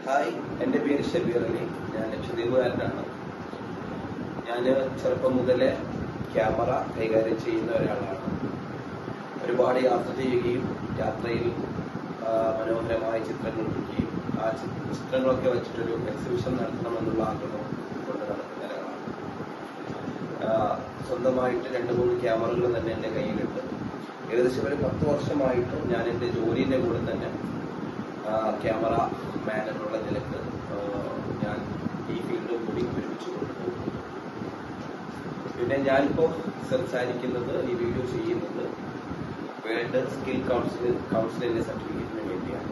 hi എൻ്റെ പേര് ഷബീർ അലി ഞാൻ ലക്ഷദ്വീപുകാരനാണ് ഞാൻ ചെറുപ്പം മുതലേ ക്യാമറ കൈകാര്യം ചെയ്യുന്ന ഒരാളാണ് ഒരുപാട് യാത്ര ചെയ്യുകയും യാത്രയിൽ ആ, മനോഹരമായ ചിത്രങ്ങൾ എടുക്കുകയും ആ ചി- ചിത്രങ്ങളൊക്കെ വെച്ചിട്ടൊരു എക്സിബിഷൻ നടത്തണമെന്നുള്ള ആഗ്രഹം കൊണ്ട് നടക്കുന്ന ഒരാളാണ് ആ, സ്വന്തമായിട്ട് രണ്ട് മൂന്ന് ക്യാമറകൾ തന്നെ എൻ്റെ കയ്യിലുണ്ട് ഏകദേശം ഒരു പത്ത് വർഷമായിട്ട് ഞാൻ എൻ്റെ ജോലിയുടെ കൂടെ തന്നെ ആ, ക്യാമറ മാൻ എന്നുള്ള നിലക്ക് ആ, ഞാൻ ഈ ഫീൽഡും കൂടി ഒരുമിച്ച് കൊണ്ടുപോകും പിന്നെ ഞാനിപ്പോൾ സംസാരിക്കുന്നത് ഈ വീഡിയോ ചെയ്യുന്നത് വേൾഡ് സ്കിൽ കൗൺസിൽ കൗൺസിലിന്റെ സർട്ടിഫിക്കറ്റിന് വേണ്ടിയാണ്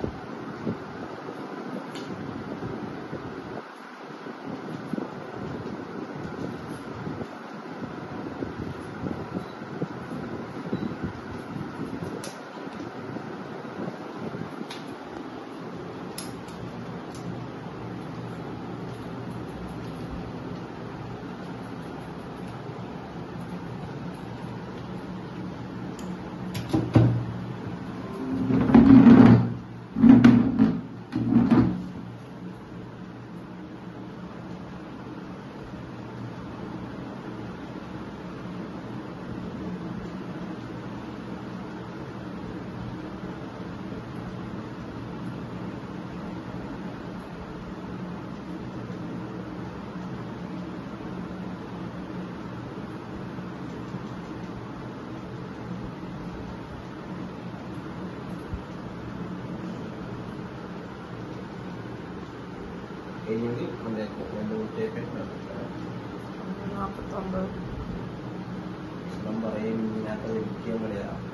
കഴിഞ്ഞെങ്കിൽ രണ്ട് കുട്ടിയൊക്കെ നാൽപ്പത്തൊമ്പത് ഭക്ഷണം പറയും ഇതിനകത്ത് ഇരിക്കാൻ കളിയാണ്